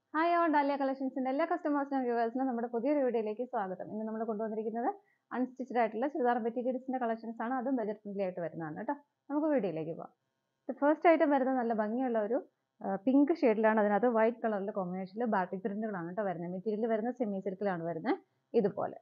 hi all dahlia കളക്ഷൻസിന്റെ എല്ലാ കസ്റ്റമേഴ്സിനും വ്യൂവേഴ്സിനും നമ്മുടെ പുതിയൊരു വീഡിയോയിലേക്ക് സ്വാഗതം ഇന്ന് നമ്മൾ കൊണ്ടുവന്നിരിക്കുന്നത് അൺസ്റ്റിച്ചഡ് ആയിട്ടുള്ള ചുരിദാർ മെറ്റീരിയൽസിന്റെ കളക്ഷൻസ് ആണ് അതും ബജറ്റ് ഫ്രണ്ട്ലി ആയിട്ട് വരുന്നതാണ് കേട്ടോ നമുക്ക് വീഡിയോയിലേക്ക് പോകാം ഫസ്റ്റ് ഐറ്റം വരുന്നത് നല്ല ഭംഗിയുള്ള ഒരു പിങ്ക് ഷെയ്ഡിലാണ് അതിനകത്ത് വൈറ്റ് കളറിലെ കോമ്പിനേഷനിൽ ബാട്ടിക് പ്രിന്റുകളാണ് കേട്ടോ വരുന്നത് മെറ്റീരിയൽ വരുന്നത് സെമി സിൽക്കിലാണ് വരുന്നത് ഇതുപോലെ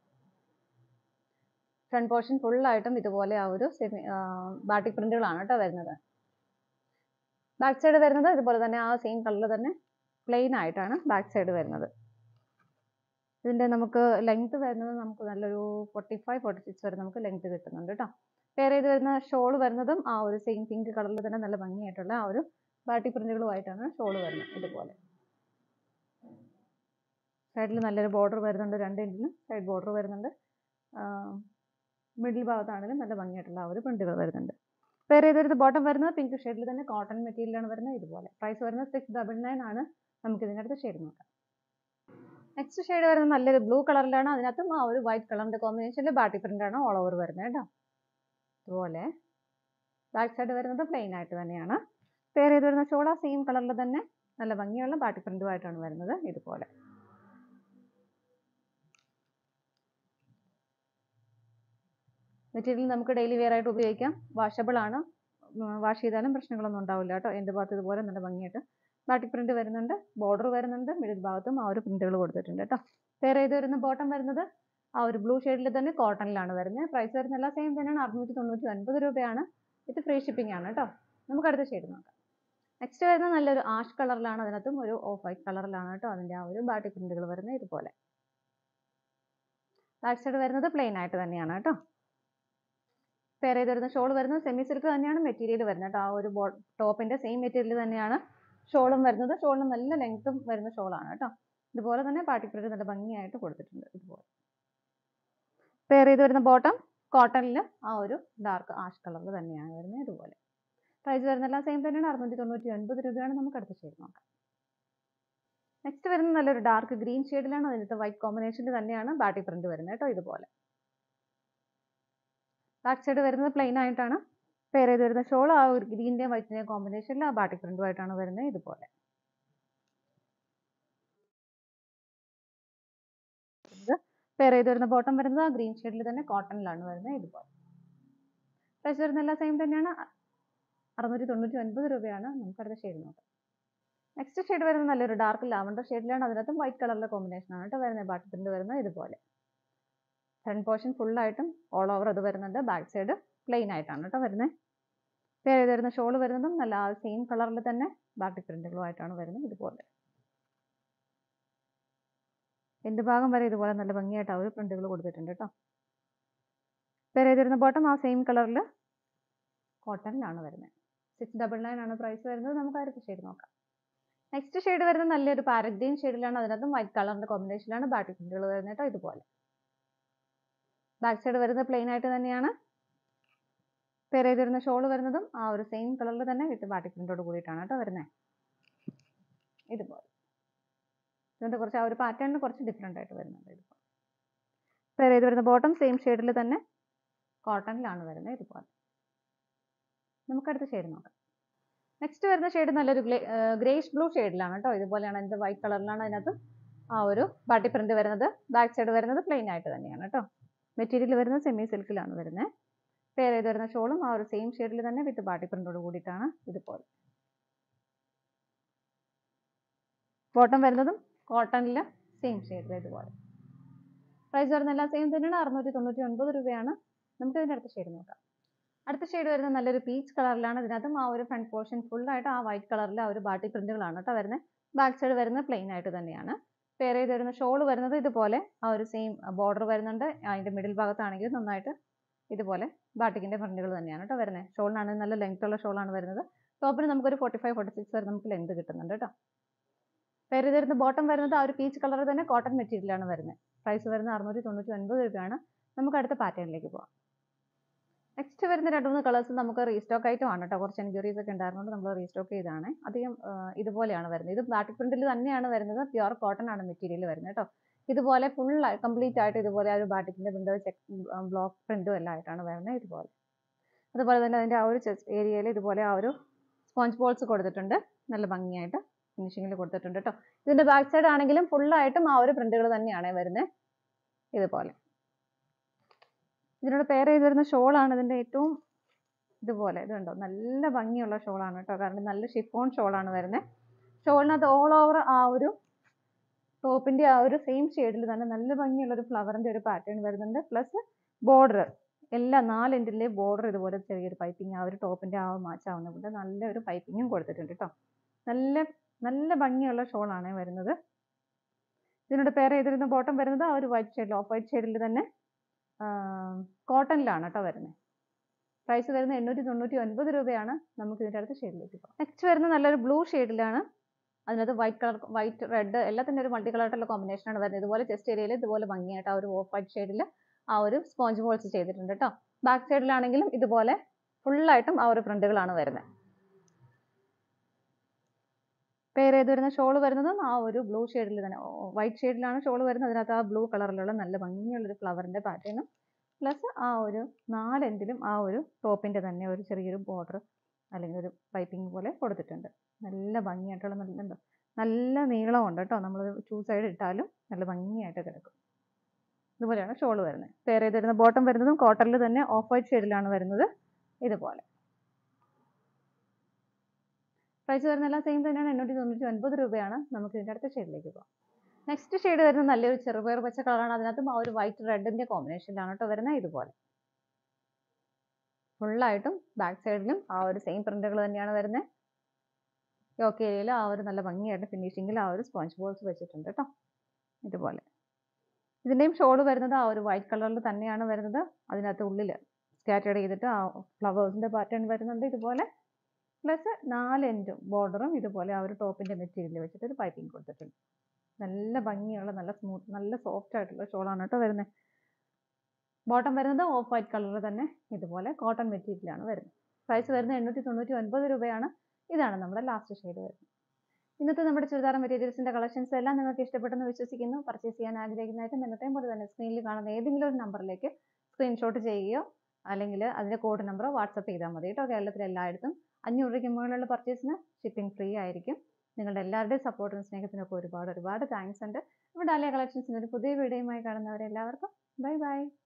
ഫ്രണ്ട് പോർഷൻ ഫുള്ളായിട്ടും ഇതുപോലെ ആ ഒരു സെമി ബാട്ടിക് പ്രിന്റുകളാണ് കേട്ടോ വരുന്നത് ബാക്ക് സൈഡ് വരുന്നത് ഇതുപോലെ തന്നെ ആ സെയിം കളറിൽ തന്നെ പ്ലെയിൻ ആയിട്ടാണ് ബാക്ക് സൈഡ് വരുന്നത് ഇതിന്റെ നമുക്ക് ലെങ്ത് വരുന്നത് നമുക്ക് നല്ലൊരു ഫോർട്ടി ഫൈവ് ഫോർട്ടി സിക്സ് വരെ നമുക്ക് ലെങ്ത് കിട്ടുന്നുണ്ട് കേട്ടോ പെയർ ചെയ്ത് വരുന്ന ഷോൾ വരുന്നതും ആ ഒരു സെയിം പിങ്ക് കളറിൽ തന്നെ നല്ല ഭംഗിയായിട്ടുള്ള ആ ഒരു ബാട്ടി പ്രിന്റുകളുമായിട്ടാണ് ഷോൾ വരുന്നത് ഇതുപോലെ സൈഡിൽ നല്ലൊരു ബോർഡർ വരുന്നുണ്ട് രണ്ട് ഇഞ്ചിലും സൈഡ് ബോർഡർ വരുന്നുണ്ട് മിഡിൽ ഭാഗത്താണെങ്കിലും നല്ല ഭംഗിയായിട്ടുള്ള ആ ഒരു പ്രിന്റുകൾ വരുന്നുണ്ട് പെയർ ചെയ്ത് വരുന്നത് ബോട്ടം വരുന്നത് പിങ്ക് ഷെയ്ഡിൽ തന്നെ കോട്ടൺ മെറ്റീരിയലാണ് വരുന്നത് ഇതുപോലെ പ്രൈസ് വരുന്നത് സിക്സ് ഡബിൾ നയൻ ആണ് നമുക്ക് ഇതിൻ്റെ അടുത്ത് ഷെയ്ഡ് നോക്കാം നെക്സ്റ്റ് ഷെയ്ഡ് വരുന്നത് നല്ലൊരു ബ്ലൂ കളറിലാണ് അതിനകത്തും ആ ഒരു വൈറ്റ് കളറിന്റെ കോമ്പിനേഷനിൽ ബാട്ടി പ്രിന്റ് ആണ് ഓൾ ഓവർ വരുന്നത് കേട്ടോ ഇതുപോലെ ബാക്ക് സൈഡ് വരുന്നത് പ്ലെയിൻ ആയിട്ട് തന്നെയാണ് പെയർ ചെയ്ത് വരുന്ന ഷോള സെയിം കളറിൽ തന്നെ നല്ല ഭംഗിയുള്ള ബാട്ടി പ്രിന്റുമായിട്ടാണ് വരുന്നത് ഇതുപോലെ മെറ്റീരിയൽ നമുക്ക് ഡെയിലി വെയർ ആയിട്ട് ഉപയോഗിക്കാം വാഷബിൾ ആണ് വാഷ് ചെയ്താലും പ്രശ്നങ്ങളൊന്നും ഉണ്ടാവില്ല കേട്ടോ എൻ്റെ ഭാഗത്ത് ഇതുപോലെ നല്ല ഭംഗിയായിട്ട് ബാട്ടിക് പ്രിന്റ് വരുന്നുണ്ട് ബോർഡർ വരുന്നുണ്ട് മിഡിൽ ഭാഗത്തും ആ ഒരു പ്രിന്റുകൾ കൊടുത്തിട്ടുണ്ട് കേട്ടോ പെയർ ചെയ്ത് വരുന്ന ബോട്ടം വരുന്നത് ആ ഒരു ബ്ലൂ ഷെയ്ഡിൽ തന്നെ കോട്ടണിലാണ് വരുന്നത് പ്രൈസ് വരുന്ന എല്ലാം സെയിം തന്നെയാണ് അറുന്നൂറ്റി തൊണ്ണൂറ്റി ഒൻപത് രൂപയാണ് ഇത് ഫ്രീ ഷിപ്പിംഗ് ആണ് കേട്ടോ നമുക്ക് അടുത്ത ഷെയ്ഡ് നോക്കാം നെക്സ്റ്റ് വരുന്നത് നല്ലൊരു ആഷ് കളറിലാണ് അതിനകത്തും ഒരു ഓഫ് വൈറ്റ് കളറിലാണ് കേട്ടോ അതിൻ്റെ ആ ഒരു ബാട്ടിക് പ്രിന്റുകൾ വരുന്നത് ഇതുപോലെ ബാക്ക് സൈഡ് വരുന്നത് പ്ലെയിൻ ആയിട്ട് തന്നെയാണ് കേട്ടോ പെയർ ചെയ്ത് വരുന്ന ഷോൾ വരുന്നത് സെമി സിൽക്ക് തന്നെയാണ് മെറ്റീരിയൽ വരുന്നത് കേട്ടോ ആ ഒരു ടോപ്പിന്റെ സെയിം മെറ്റീരിയൽ തന്നെയാണ് ഷോളും വരുന്നത് ഷോളിന് നല്ല ലെങ്ത്തും വരുന്ന ഷോളാണ് കേട്ടോ ഇതുപോലെ തന്നെ പാർട്ടി പ്രിന്റ് നല്ല ഭംഗിയായിട്ട് കൊടുത്തിട്ടുണ്ട് ഇതുപോലെ പെയർ ചെയ്ത് വരുന്ന ബോട്ടം കോട്ടണിൽ ആ ഒരു ഡാർക്ക് ആഷ് കളറിൽ തന്നെയാണ് വരുന്നത് ഇതുപോലെ പ്രൈസ് വരുന്നതെല്ലാം സെയിം തന്നെയാണ് അറുന്നൂറ്റി തൊണ്ണൂറ്റി ഒൻപത് രൂപയാണ് നമുക്ക് അടുത്ത ഷെയ്ഡ് നോക്കാം നെക്സ്റ്റ് വരുന്നത് നല്ലൊരു ഡാർക്ക് ഗ്രീൻ ഷെയ്ഡിലാണ് അതിനകത്ത് വൈറ്റ് കോമ്പിനേഷനിൽ തന്നെയാണ് ബാട്ടി പ്രിന്റ് വരുന്നത് കേട്ടോ ഇതുപോലെ ബാക്ക് സൈഡ് വരുന്നത് പ്ലെയിൻ ആയിട്ടാണ് പെയർ ചെയ്ത് വരുന്ന ഷോൾ ആ ഒരു ഗ്രീൻ്റെയും വൈറ്റിൻ്റെയും കോമ്പിനേഷനിൽ ആ ബാട്ടിക് പ്രിന്റുമായിട്ടാണ് വരുന്നത് ഇതുപോലെ പെയർ ചെയ്ത് വരുന്ന ബോട്ടം വരുന്നത് ആ ഗ്രീൻ ഷെയ്ഡിൽ തന്നെ കോട്ടണിലാണ് വരുന്നത് ഇതുപോലെ പ്രൈസ് വരുന്ന എല്ലാം സെയിം തന്നെയാണ് അറുന്നൂറ്റി തൊണ്ണൂറ്റി ഒൻപത് രൂപയാണ് നമുക്ക് അടുത്ത ഷെയ്ഡ് നോക്കാം നെക്സ്റ്റ് ഷെയ്ഡ് വരുന്നത് നല്ലൊരു ഡാർക്ക് ലാവണ്ടർ ഷെയ്ഡിലാണ് അതിനകത്തും വൈറ്റ് കളറിലെ കോമ്പിനേഷൻ ആണ് കേട്ടോ വരുന്നത് ബാട്ടി പ്രിന്റ് വരുന്നത് ഇതുപോലെ ഫ്രണ്ട് പോർഷൻ ഫുള്ളായിട്ടും ഓൾ ഓവർ അത് വരുന്നുണ്ട് ബാക്ക് സൈഡ് പ്ലെയിൻ ആയിട്ടാണ് കേട്ടോ വരുന്നത് പെയർ ചെയ്ത് വരുന്ന ഷോൾ വരുന്നതും നല്ല ആ സെയിം കളറിൽ തന്നെ ബാക്കി പ്രിന്റുകളുമായിട്ടാണ് വരുന്നത് ഇതുപോലെ എന്ത് ഭാഗം വരെ ഇതുപോലെ നല്ല ഭംഗിയായിട്ട് ആ ഒരു പ്രിന്റുകൾ കൊടുത്തിട്ടുണ്ട് കേട്ടോ പെയർ ചെയ്ത് വരുന്ന ബോട്ടം ആ സെയിം കളറിൽ കോട്ടണിലാണ് വരുന്നത് സിക്സ് ഡബിൾ നയൻ ആണ് പ്രൈസ് വരുന്നത് നമുക്ക് അടുത്ത ഷെയ്ഡ് നോക്കാം നെക്സ്റ്റ് ഷെയ്ഡ് വരുന്നത് നല്ലൊരു പാരറ്റ് ഗ്രീൻ ഷെയ്ഡിലാണ് അതിനകത്തും വൈറ്റ് കളറിന്റെ കോമ്പിനേഷനിലാണ് ബാട്ടി പ്രിന്റുകൾ വരുന്നത് കേട്ടോ ഇതുപോലെ ബാക്ക് സൈഡ് വരുന്നത് പ്ലെയിൻ ആയിട്ട് തന്നെയാണ് പെയർ ചെയ്ത് വരുന്ന ഷോൾ വരുന്നതും ആ ഒരു സെയിം കളറിൽ തന്നെ വിത്ത് ബാട്ടിക് പ്രിന്റോട് കൂടിയിട്ടാണ് കേട്ടോ വരുന്നത് ഇതുപോലെ ഇതിൻ്റെ കുറച്ച് ആ ഒരു പാറ്റേണിൽ കുറച്ച് ഡിഫറെൻ്റ് ആയിട്ട് വരുന്നുണ്ട് ഇതുപോലെ പെയർ ചെയ്ത് വരുന്ന ബോട്ടം സെയിം ഷെയ്ഡിൽ തന്നെ കോട്ടണിലാണ് വരുന്നത് ഇതുപോലെ നമുക്ക് അടുത്ത ഷെയ്ഡ് നോക്കാം നെക്സ്റ്റ് വരുന്ന ഷെയ്ഡ് നല്ലൊരു ഗ്രേഷ് ബ്ലൂ ഷെയ്ഡിലാണ് കേട്ടോ ഇതുപോലെയാണ് അതിൻ്റെ വൈറ്റ് കളറിലാണ് അതിനകത്ത് ആ ഒരു ബാട്ടി പ്രിന്റ് വരുന്നത് ബാക്ക് സൈഡ് വരുന്നത് പ്ലെയിൻ ആയിട്ട് തന്നെയാണ് കേട്ടോ മെറ്റീരിയൽ വരുന്നത് സെമി സിൽക്കിലാണ് വരുന്നത് പെയർ ചെയ്ത് വരുന്ന ഷോളും ആ ഒരു സെയിം ഷെയ്ഡിൽ തന്നെ വിത്ത് ബാട്ടി പ്രിന്റോട് കൂടിയിട്ടാണ് ഇതുപോലെ ബോട്ടം വരുന്നതും കോട്ടണിൽ സെയിം ഷെയ്ഡിൽ ഇതുപോലെ പ്രൈസ് വരുന്ന എല്ലാം സെയിം തന്നെയാണ് അറുന്നൂറ്റി തൊണ്ണൂറ്റി ഒൻപത് രൂപയാണ് നമുക്ക് ഇതിൻ്റെ അടുത്ത ഷെയ്ഡ് നോക്കാം അടുത്ത ഷെയ്ഡ് വരുന്നത് നല്ലൊരു പീച്ച് കളറിലാണ് ഇതിനകത്തും ആ ഒരു ഫ്രണ്ട് പോർഷൻ ഫുള്ളായിട്ട് ആ വൈറ്റ് കളറിൽ ആ ഒരു ബാട്ടി പ്രിന്റുകളാണ് കേട്ടോ വരുന്നത് ബാക്ക് സൈഡ് വരുന്നത് പ്ലെയിൻ ആയിട്ട് തന്നെയാണ് പെയർ ചെയ്ത് വരുന്ന ഷോൾ വരുന്നത് ഇതുപോലെ ആ ഒരു സെയിം ബോർഡർ വരുന്നുണ്ട് അതിൻ്റെ മിഡിൽ ഭാഗത്താണെങ്കിൽ നന്നായിട്ട് ഇതുപോലെ ബാട്ടിക്കിൻ്റെ പ്രിന്റുകൾ തന്നെയാണ് കേട്ടോ വരുന്നത് ഷോളിനാണെങ്കിൽ നല്ല ലെങ്ത് ഉള്ള ഷോളാണ് വരുന്നത് ടോപ്പിന് നമുക്കൊരു ഫോർട്ടി ഫൈവ് ഫോർട്ടി സിക്സ് വരെ നമുക്ക് ലെങ്ത് കിട്ടുന്നുണ്ട് കേട്ടോ പെയർ ചെയ്ത് വരുന്ന ബോട്ടം വരുന്നത് ആ ഒരു പീച്ച് കളർ തന്നെ കോട്ടൺ മെറ്റീരിയലാണ് വരുന്നത് പ്രൈസ് വരുന്നത് അറുന്നൂറ്റി തൊണ്ണൂറ്റി ഒൻപത് രൂപയാണ് നമുക്ക് അടുത്ത പാറ്റേണിലേക്ക് പോകാം നെക്സ്റ്റ് വരുന്ന രണ്ട് മൂന്ന് കളേഴ്സ് നമുക്ക് റീസ്റ്റോക്ക് ആയിട്ട് ആണ് കേട്ടോ കുറച്ച് എൻക്വയറീസ് ഒക്കെ ഉണ്ടായിരുന്നുകൊണ്ട് നമ്മൾ റീസ്റ്റോക്ക് ചെയ്താണ് അധികം ഇതുപോലെയാണ് വരുന്നത് ഇത് ബാട്ടിക് പ്രിന്റിൽ തന്നെയാണ് വരുന്നത് പ്യുവർ കോട്ടൺ ആണ് മെറ്റീരിയൽ വരുന്നത് കേട്ടോ ഇതുപോലെ ഫുൾ കംപ്ലീറ്റ് ആയിട്ട് ഇതുപോലെ ആ ഒരു ബാട്ടിക്കിന്റെ പ്രിന്റ് ചെക്ക് ബ്ലോക്ക് പ്രിന്റും എല്ലാം ആയിട്ടാണ് വരുന്നത് ഇതുപോലെ അതുപോലെ തന്നെ അതിന്റെ ആ ഒരു ചെസ്റ്റ് ഏരിയയിൽ ഇതുപോലെ ആ ഒരു സ്പോഞ്ച് ബോൾസ് കൊടുത്തിട്ടുണ്ട് നല്ല ഭംഗിയായിട്ട് ഫിനിഷിങ്ങിൽ കൊടുത്തിട്ടുണ്ട് കേട്ടോ ഇതിന്റെ ബാക്ക് സൈഡ് ആണെങ്കിലും full ആയിട്ടും ആ ഒരു പ്രിന്റുകൾ തന്നെയാണ് വരുന്നത് ഇതുപോലെ ഇതിനോട് പെയർ ചെയ്ത് വരുന്ന ഷോൾ ആണ് ഇതിന്റെ ഏറ്റവും ഇതുപോലെ ഇത് കണ്ടോ നല്ല ഭംഗിയുള്ള ഷോൾ ആണ് കേട്ടോ കാരണം നല്ല ഷിഫോൺ ഷോൾ ആണ് വരുന്നത് ഷോളിനകത്ത് ഓൾ ഓവർ ആ ഒരു ടോപ്പിന്റെ ആ ഒരു സെയിം ഷെയ്ഡിൽ തന്നെ നല്ല ഭംഗിയുള്ള ഒരു ഫ്ലവറിന്റെ ഒരു പാറ്റേൺ വരുന്നുണ്ട് പ്ലസ് ബോർഡർ എല്ലാ നാല് ഇഞ്ചിലെ ബോർഡർ ഇതുപോലെ ചെറിയൊരു പൈപ്പിംഗ് ആ ഒരു ടോപ്പിന്റെ ആ മാച്ച് ആവുന്നതുകൊണ്ട് നല്ല ഒരു പൈപ്പിങ്ങും കൊടുത്തിട്ടുണ്ട് കേട്ടോ നല്ല നല്ല ഭംഗിയുള്ള ഷോൾ ആണ് വരുന്നത് ഇതിനോട് പെയർ ചെയ്തിരുന്ന ബോട്ടം വരുന്നത് ആ ഒരു വൈറ്റ് ഷെയ്ഡിൽ ഓഫ് വൈറ്റ് ഷെയ്ഡിൽ തന്നെ കോട്ടണിലാണ് കേട്ടോ വരുന്നത് പ്രൈസ് വരുന്നത് എണ്ണൂറ്റി തൊണ്ണൂറ്റി ഒൻപത് രൂപയാണ് നമുക്ക് ഇതിൻ്റെ അടുത്ത ഷെയ്ഡിലേക്ക് പോകാം നെക്സ്റ്റ് വരുന്നത് നല്ലൊരു ബ്ലൂ ഷെയ്ഡിലാണ് അതിനകത്ത് വൈറ്റ് കളർ വൈറ്റ് റെഡ് എല്ലാത്തിൻ്റെ ഒരു മൾട്ടി കളറായിട്ടുള്ള കോമ്പിനേഷൻ ആണ് വരുന്നത് ഇതുപോലെ ചെസ്റ്റ് ഏരിയയിൽ ഇതുപോലെ ഭംഗിയായിട്ട് ആ ഒരു ഓഫ് വൈറ്റ് ഷെയ്ഡിൽ ആ ഒരു സ്പോഞ്ച് ബോൾസ് ചെയ്തിട്ടുണ്ട് കേട്ടോ ബാക്ക് സൈഡിലാണെങ്കിലും ഇതുപോലെ ഫുള്ളായിട്ടും ആ ഒരു പ്രിന്റുകളാണ് വരുന്നത് പെയർ ചെയ്ത് വരുന്ന ഷോൾ വരുന്നതും ആ ഒരു ബ്ലൂ ഷെയ്ഡിൽ തന്നെ വൈറ്റ് ഷെയ്ഡിലാണ് ഷോൾ വരുന്നത് അതിനകത്ത് ആ ബ്ലൂ കളറിലുള്ള നല്ല ഭംഗിയുള്ള ഒരു ഫ്ലവറിന്റെ പാറ്റേണും പ്ലസ് ആ ഒരു നാലെൻഡിലും ആ ഒരു ടോപ്പിന്റെ തന്നെ ഒരു ചെറിയൊരു ബോർഡർ അല്ലെങ്കിൽ ഒരു പൈപ്പിംഗ് പോലെ കൊടുത്തിട്ടുണ്ട് നല്ല ഭംഗിയായിട്ടുള്ള നല്ല എന്താ നല്ല നീളമുണ്ട് കേട്ടോ നമ്മൾ ടൂ സൈഡ് ഇട്ടാലും നല്ല ഭംഗിയായിട്ട് കിടക്കും ഇതുപോലെയാണ് ഷോൾ വരുന്നത് പെയർ ചെയ്ത് വരുന്ന ബോട്ടം വരുന്നതും കോട്ടണിൽ തന്നെ ഓഫ് വൈറ്റ് ഷെയ്ഡിലാണ് വരുന്നത് ഇതുപോലെ പ്രൈസ് വരുന്നതെല്ലാം സെയിം തന്നെയാണ് എണ്ണൂറ്റി തൊണ്ണൂറ്റി ഒൻപത് രൂപയാണ് നമുക്ക് ഇതിൻ്റെ അടുത്ത ഷെയ്ഡിലേക്ക് പോകാം നെക്സ്റ്റ് ഷെയ്ഡ് വരുന്നത് നല്ലൊരു ചെറുപയർ പച്ച കളറാണ് അതിനകത്തും ആ ഒരു വൈറ്റ് റെഡിന്റെ കോമ്പിനേഷനിലാണ് കേട്ടോ വരുന്നത് ഇതുപോലെ ഫുള്ളായിട്ടും ബാക്ക് സൈഡിലും ആ ഒരു സെയിം പ്രിന്റുകൾ തന്നെയാണ് വരുന്നത് യോക്ക് ഏരിയയിൽ ആ ഒരു നല്ല ഭംഗിയായിട്ട് ഫിനിഷിങ്ങിൽ ആ ഒരു സ്പോഞ്ച് ബോൾസ് വെച്ചിട്ടുണ്ട് കേട്ടോ ഇതുപോലെ ഇതിൻ്റെയും ഷോൾ വരുന്നത് ആ ഒരു വൈറ്റ് കളറിൽ തന്നെയാണ് വരുന്നത് അതിനകത്ത് ഉള്ളിൽ സ്കാറ്റേഡ് ചെയ്തിട്ട് ആ ഫ്ലവേഴ്സിൻ്റെ പാറ്റേൺ വരുന്നുണ്ട് ഇതുപോലെ പ്ലസ് നാല് എൻഡും ബോർഡറും ഇതുപോലെ ആ ഒരു ടോപ്പിൻ്റെ മെറ്റീരിയൽ വെച്ചിട്ട് ഒരു പൈപ്പിംഗ് കൊടുത്തിട്ടുണ്ട് നല്ല ഭംഗിയുള്ള നല്ല സ്മൂത്ത് നല്ല സോഫ്റ്റ് ആയിട്ടുള്ള ഷോളാണ് കേട്ടോ വരുന്നത് ബോട്ടം വരുന്നത് ഓഫ് വൈറ്റ് കളറിൽ തന്നെ ഇതുപോലെ കോട്ടൺ മെറ്റീരിയലാണ് വരുന്നത് പ്രൈസ് വരുന്നത് എണ്ണൂറ്റി തൊണ്ണൂറ്റി ഒൻപത് രൂപയാണ് ഇതാണ് നമ്മുടെ ലാസ്റ്റ് ഷെയ്ഡ് വരുന്നത് ഇന്നത്തെ നമ്മുടെ ചുരിദാർ മെറ്റീരിയൽസിന്റെ കളക്ഷൻസ് എല്ലാം നിങ്ങൾക്ക് ഇഷ്ടപ്പെട്ടെന്ന് വിശ്വസിക്കുന്നു പർച്ചേസ് ചെയ്യാൻ ആഗ്രഹിക്കുന്നതായിട്ടും എന്നത്തെയും പോലെ തന്നെ സ്ക്രീനിൽ കാണുന്ന ഏതെങ്കിലും ഒരു നമ്പറിലേക്ക് സ്ക്രീൻഷോട്ട് ചെയ്യുകയോ അല്ലെങ്കിൽ അതിന്റെ കോഡ് നമ്പറോ വാട്സപ്പ് ചെയ്താൽ മതി കേട്ടോ കേരളത്തിൽ എല്ലായിടത്തും അഞ്ഞൂറ് രൂപയ്ക്ക് മുകളിലുള്ള പർച്ചേസിന് ഷിപ്പിംഗ് ഫ്രീ ആയിരിക്കും നിങ്ങളുടെ എല്ലാവരുടെയും സപ്പോർട്ടിനും സ്നേഹത്തിനൊക്കെ ഒരുപാട് ഒരുപാട് താങ്ക്സ് ഉണ്ട് ഇവിടെ അലിയ കളക്ഷൻസിന് ഒരു പുതിയ വീഡിയോയുമായി കാണുന്നവരെല്ലാവർക്കും ബൈ ബൈ